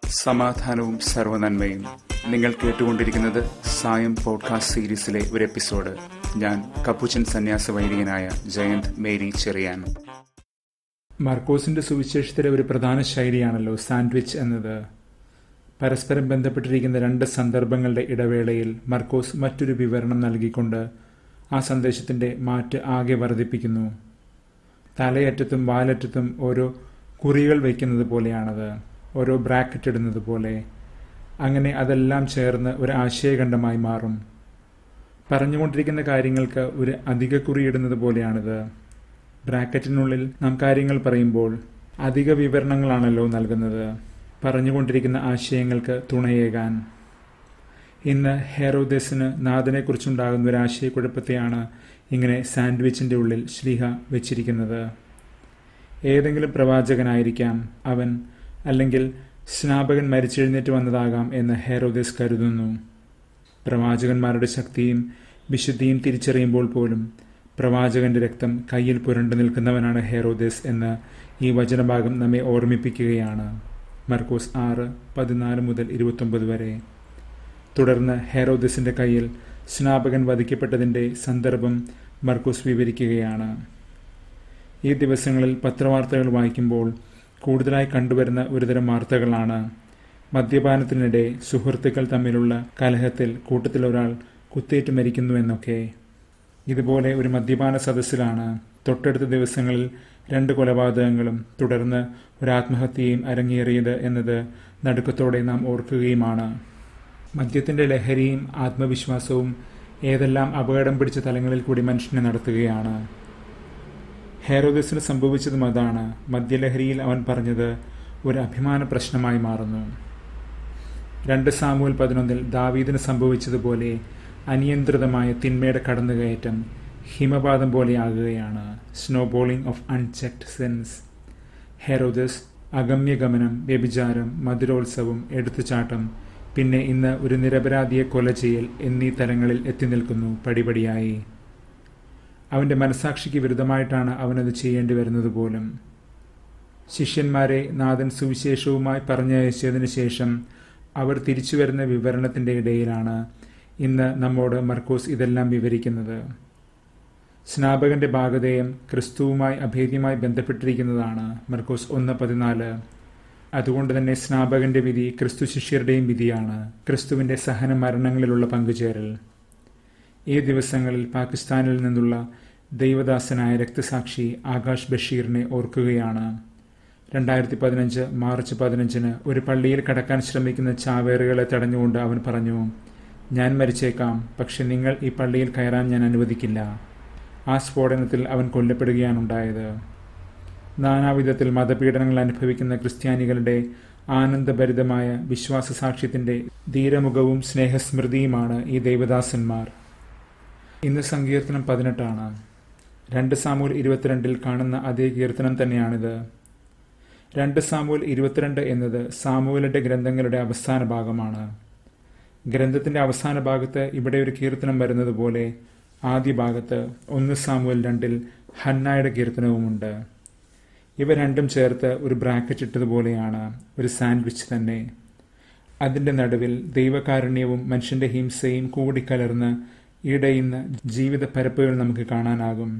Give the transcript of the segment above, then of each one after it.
സമാധാനവും സർവനന്മയും നിങ്ങൾ കേട്ടുകൊണ്ടിരിക്കുന്നത് സായം പോഡ്കാസ്റ്റ് സീരീസിലെ ഒരു എപ്പിസോഡ് ഞാൻ കപ്പുച്ചൻ സന്യാസ വൈദികനായ ജയന്ത് മേരി ചെറിയാൻ മർക്കോസിന്റെ സുവിശേഷത്തിലെ ഒരു പ്രധാന ശൈലിയാണല്ലോ സാൻഡ്വിച്ച് എന്നത് പരസ്പരം ബന്ധപ്പെട്ടിരിക്കുന്ന രണ്ട് സന്ദർഭങ്ങളുടെ ഇടവേളയിൽ മർക്കോസ് മറ്റൊരു വിവരണം നൽകിക്കൊണ്ട് ആ സന്ദേശത്തിന്റെ മാറ്റ് ആകെ വർദ്ധിപ്പിക്കുന്നു തലയറ്റത്തും വാലറ്റത്തും ഓരോ കുറികൾ വയ്ക്കുന്നത് പോലെയാണത് ഓരോ ബ്രാക്കറ്റ് ഇടുന്നത് പോലെ അങ്ങനെ അതെല്ലാം ചേർന്ന് ഒരു ആശയഖണ്ഡമായി മാറും പറഞ്ഞുകൊണ്ടിരിക്കുന്ന കാര്യങ്ങൾക്ക് ഒരു അധിക കുറിയിടുന്നത് പോലെയാണിത് ബ്രാക്കറ്റിനുള്ളിൽ നാം കാര്യങ്ങൾ പറയുമ്പോൾ അധിക വിവരണങ്ങളാണല്ലോ നൽകുന്നത് പറഞ്ഞുകൊണ്ടിരിക്കുന്ന ആശയങ്ങൾക്ക് തുണയേകാൻ ഇന്ന് ഹെറോദസിന് നാഥനെക്കുറിച്ചുണ്ടാകുന്ന ഒരു ആശയക്കുഴപ്പത്തെയാണ് ഇങ്ങനെ സാൻഡ്വിച്ചിന്റെ ഉള്ളിൽ ശ്രീഹ വെച്ചിരിക്കുന്നത് ഏതെങ്കിലും പ്രവാചകനായിരിക്കാം അവൻ അല്ലെങ്കിൽ സ്നാപകൻ മരിച്ചെഴുന്നേറ്റ് വന്നതാകാം എന്ന് ഹെറോദസ് കരുതുന്നു പ്രവാചകന്മാരുടെ ശക്തിയും വിശുദ്ധിയും തിരിച്ചറിയുമ്പോൾ പോലും പ്രവാചകന്റെ രക്തം കയ്യിൽ പുരണ്ടു നിൽക്കുന്നവനാണ് ഹെറോദസ് എന്ന് ഈ വചനഭാഗം നമ്മെ ഓർമ്മിപ്പിക്കുകയാണ് മർക്കോസ് ആറ് പതിനാല് മുതൽ ഇരുപത്തൊമ്പത് വരെ തുടർന്ന് ഹെറോദസിന്റെ കയ്യിൽ സ്നാപകൻ വധിക്കപ്പെട്ടതിന്റെ സന്ദർഭം മർക്കോസ് വിവരിക്കുകയാണ് ഈ ദിവസങ്ങളിൽ പത്രവാർത്തകൾ വായിക്കുമ്പോൾ കൂടുതലായി കണ്ടുവരുന്ന ഒരുതരം വാർത്തകളാണ് മദ്യപാനത്തിനിടെ സുഹൃത്തുക്കൾ തമ്മിലുള്ള കലഹത്തിൽ കൂട്ടത്തിൽ ഒരാൾ കുത്തേറ്റ് മരിക്കുന്നു എന്നൊക്കെ ഇതുപോലെ ഒരു മദ്യപാന സദസ്സിലാണ് തൊട്ടടുത്ത ദിവസങ്ങളിൽ രണ്ട് കൊലപാതകങ്ങളും തുടർന്ന് ഒരു ആത്മഹത്യയും അരങ്ങേറിയത് എന്നത് നടുക്കത്തോടെ നാം ഓർക്കുകയുമാണ് മദ്യത്തിന്റെ ലഹരിയും ആത്മവിശ്വാസവും ഏതെല്ലാം അപകടം പിടിച്ച തലങ്ങളിൽ കൂടി മനുഷ്യനെ നടത്തുകയാണ് ഹെറോദസിന് സംഭവിച്ചതും അതാണ് മദ്യലഹരിയിൽ അവൻ പറഞ്ഞത് ഒരു അഭിമാന പ്രശ്നമായി മാറുന്നു രണ്ട് സാമൂൽ പതിനൊന്നിൽ ദാവീദിന് സംഭവിച്ചതുപോലെ അനിയന്ത്രിതമായ തിന്മയുടെ കടന്നുകയറ്റം ഹിമപാതം പോലെയാകുകയാണ് സ്നോബോളിംഗ് ഓഫ് അൺചെക്ഡ് സെൻസ് ഹെറോദസ് അഗമ്യഗമനം വ്യഭിചാരം മധുരോത്സവം എടുത്തുചാട്ടം പിന്നെ ഇന്ന് ഒരു നിരപരാധിയെ കൊല ചെയ്യൽ എന്നീ തലങ്ങളിൽ എത്തി നിൽക്കുന്നു പടിപടിയായി അവന്റെ മനസാക്ഷിക്ക് വിരുദ്ധമായിട്ടാണ് അവനത് ചെയ്യേണ്ടി വരുന്നത് പോലും ശിഷ്യന്മാരെ നാഥൻ സുവിശേഷവുമായി പറഞ്ഞയച്ചതിനു ശേഷം അവർ തിരിച്ചു വരുന്ന വിവരണത്തിന്റെ ഇടയിലാണ് ഇന്ന് നമ്മോട് മർക്കോസ് ഇതെല്ലാം വിവരിക്കുന്നത് സ്നാപകന്റെ ഭാഗതയം ക്രിസ്തുവുമായി അഭേദ്യമായി ബന്ധപ്പെട്ടിരിക്കുന്നതാണ് മർക്കോസ് ഒന്ന് പതിനാല് അതുകൊണ്ട് തന്നെ സ്നാപകന്റെ വിധി ക്രിസ്തു ശിഷ്യരുടെയും വിധിയാണ് ക്രിസ്തുവിന്റെ സഹന മരണങ്ങളിലുള്ള പങ്കുചേരൽ ഈ ദിവസങ്ങളിൽ പാകിസ്ഥാനിൽ നിന്നുള്ള ദൈവദാസനായ രക്തസാക്ഷി ആകാശ് ബഷീറിനെ ഓർക്കുകയാണ് രണ്ടായിരത്തി പതിനഞ്ച് മാർച്ച് പതിനഞ്ചിന് ഒരു പള്ളിയിൽ കടക്കാൻ ശ്രമിക്കുന്ന ചാവേറുകളെ തടഞ്ഞുകൊണ്ട് അവൻ പറഞ്ഞു ഞാൻ മരിച്ചേക്കാം പക്ഷെ നിങ്ങൾ ഈ പള്ളിയിൽ കയറാൻ ഞാൻ അനുവദിക്കില്ല ആ സ്ഫോടനത്തിൽ അവൻ കൊല്ലപ്പെടുകയാണ് ഉണ്ടായത് നാനാവിധത്തിൽ മതപീഡനങ്ങൾ അനുഭവിക്കുന്ന ക്രിസ്ത്യാനികളുടെ ആനന്ദഭരിതമായ വിശ്വാസ സാക്ഷ്യത്തിന്റെ ധീരമുഖവും സ്നേഹസ്മൃതിയുമാണ് ഈ ദൈവദാസന്മാർ ഇന്ന് സങ്കീർത്തനം പതിനെട്ടാണ് രണ്ട് സാമൂൽ ഇരുപത്തിരണ്ടിൽ കാണുന്ന അതേ കീർത്തനം തന്നെയാണിത് രണ്ട് സാമൂൽ ഇരുപത്തിരണ്ട് എന്നത് സാമൂലിന്റെ ഗ്രന്ഥങ്ങളുടെ അവസാന ഭാഗമാണ് ഗ്രന്ഥത്തിന്റെ അവസാന ഭാഗത്ത് ഇവിടെ ഒരു കീർത്തനം വരുന്നത് പോലെ ആദ്യ ഭാഗത്ത് ഒന്ന് സാമൂൽ രണ്ടിൽ ഹന്നായുടെ കീർത്തനവുമുണ്ട് ഇവ രണ്ടും ചേർത്ത് ഒരു ബ്രാക്കറ്റ് ഇട്ടതുപോലെയാണ് ഒരു സാൻഡ്വിച്ച് തന്നെ അതിന്റെ നടുവിൽ ദൈവകാരുണ്യവും മനുഷ്യന്റെ ഹിംസയും കൂടിക്കലർന്ന് ഇടയുന്ന ജീവിത പരപ്പുകൾ നമുക്ക് കാണാനാകും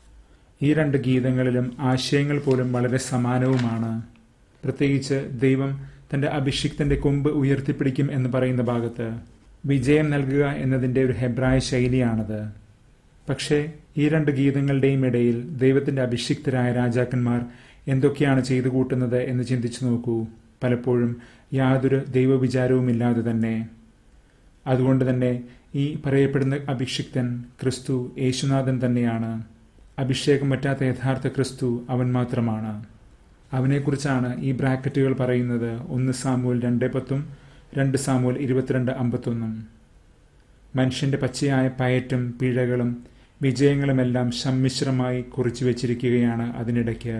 ഈ രണ്ട് ഗീതങ്ങളിലും ആശയങ്ങൾ പോലും വളരെ സമാനവുമാണ് പ്രത്യേകിച്ച് ദൈവം തന്റെ അഭിഷിക്തന്റെ കൊമ്പ് ഉയർത്തിപ്പിടിക്കും എന്ന് പറയുന്ന ഭാഗത്ത് വിജയം നൽകുക എന്നതിന്റെ ഒരു ഹെബ്രായ ശൈലിയാണത് പക്ഷേ ഈ രണ്ട് ഗീതങ്ങളുടെയും ഇടയിൽ ദൈവത്തിന്റെ അഭിഷിക്തരായ രാജാക്കന്മാർ എന്തൊക്കെയാണ് ചെയ്തു കൂട്ടുന്നത് എന്ന് ചിന്തിച്ചു നോക്കൂ പലപ്പോഴും യാതൊരു ദൈവവിചാരവുമില്ലാതെ തന്നെ അതുകൊണ്ട് തന്നെ ഈ പറയപ്പെടുന്ന അഭിഷിക്തൻ ക്രിസ്തു യേശുനാഥൻ തന്നെയാണ് അഭിഷേകം പറ്റാത്ത യഥാർത്ഥ ക്രിസ്തു അവൻ മാത്രമാണ് അവനെക്കുറിച്ചാണ് ഈ ബ്രാക്കറ്റുകൾ പറയുന്നത് ഒന്ന് സാമൂൽ രണ്ട് പത്തും രണ്ട് സാമൂൽ ഇരുപത്തിരണ്ട് അമ്പത്തൊന്നും മനുഷ്യന്റെ പച്ചയായ പയറ്റും പിഴകളും വിജയങ്ങളുമെല്ലാം സമ്മിശ്രമായി കുറിച്ചു വച്ചിരിക്കുകയാണ് അതിനിടയ്ക്ക്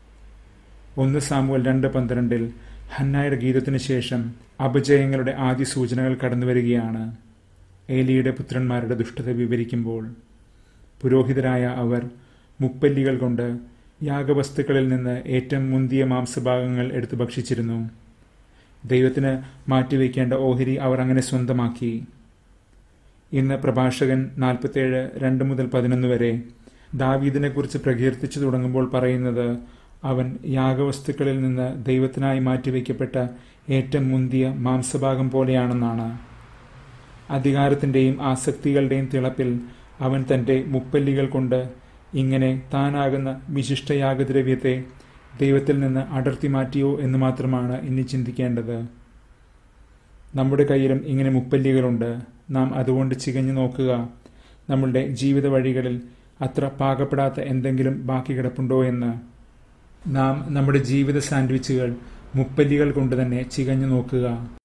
ഒന്ന് സാമൂൽ രണ്ട് പന്ത്രണ്ടിൽ ഹന്നായുടെ ഗീതത്തിനു ശേഷം അപജയങ്ങളുടെ ആദ്യ സൂചനകൾ കടന്നു വരികയാണ് ഏലിയുടെ പുത്രന്മാരുടെ ദുഷ്ടത വിവരിക്കുമ്പോൾ പുരോഹിതരായ അവർ മുപ്പല്ലികൾ കൊണ്ട് യാഗവസ്തുക്കളിൽ നിന്ന് ഏറ്റവും മുന്തിയ മാംസഭാഗങ്ങൾ എടുത്തു ഭക്ഷിച്ചിരുന്നു ദൈവത്തിന് മാറ്റിവെക്കേണ്ട ഓഹരി അവർ അങ്ങനെ സ്വന്തമാക്കി ഇന്ന് പ്രഭാഷകൻ നാൽപ്പത്തേഴ് രണ്ട് മുതൽ പതിനൊന്ന് വരെ ദാവീദിനെ കുറിച്ച് പ്രകീർത്തിച്ചു തുടങ്ങുമ്പോൾ പറയുന്നത് അവൻ യാഗവസ്തുക്കളിൽ നിന്ന് ദൈവത്തിനായി മാറ്റിവെക്കപ്പെട്ട ഏറ്റവും മുന്തിയ മാംസഭാഗം പോലെയാണെന്നാണ് അധികാരത്തിന്റെയും ആസക്തികളുടെയും തിളപ്പിൽ അവൻ തന്റെ മുപ്പല്ലികൾ കൊണ്ട് ഇങ്ങനെ താനാകുന്ന വിശിഷ്ടയാഗദ്രവ്യത്തെ ദൈവത്തിൽ നിന്ന് അടർത്തി മാറ്റിയോ എന്ന് മാത്രമാണ് ഇനി ചിന്തിക്കേണ്ടത് നമ്മുടെ കയ്യിലും ഇങ്ങനെ മുപ്പല്ലികളുണ്ട് നാം അതുകൊണ്ട് ചികഞ്ഞു നോക്കുക നമ്മളുടെ ജീവിത വഴികളിൽ അത്ര പാകപ്പെടാത്ത എന്തെങ്കിലും ബാക്കി കിടപ്പുണ്ടോ എന്ന് നാം നമ്മുടെ ജീവിത സാൻഡ്വിച്ചുകൾ മുപ്പല്ലികൾ കൊണ്ട് തന്നെ ചികഞ്ഞു നോക്കുക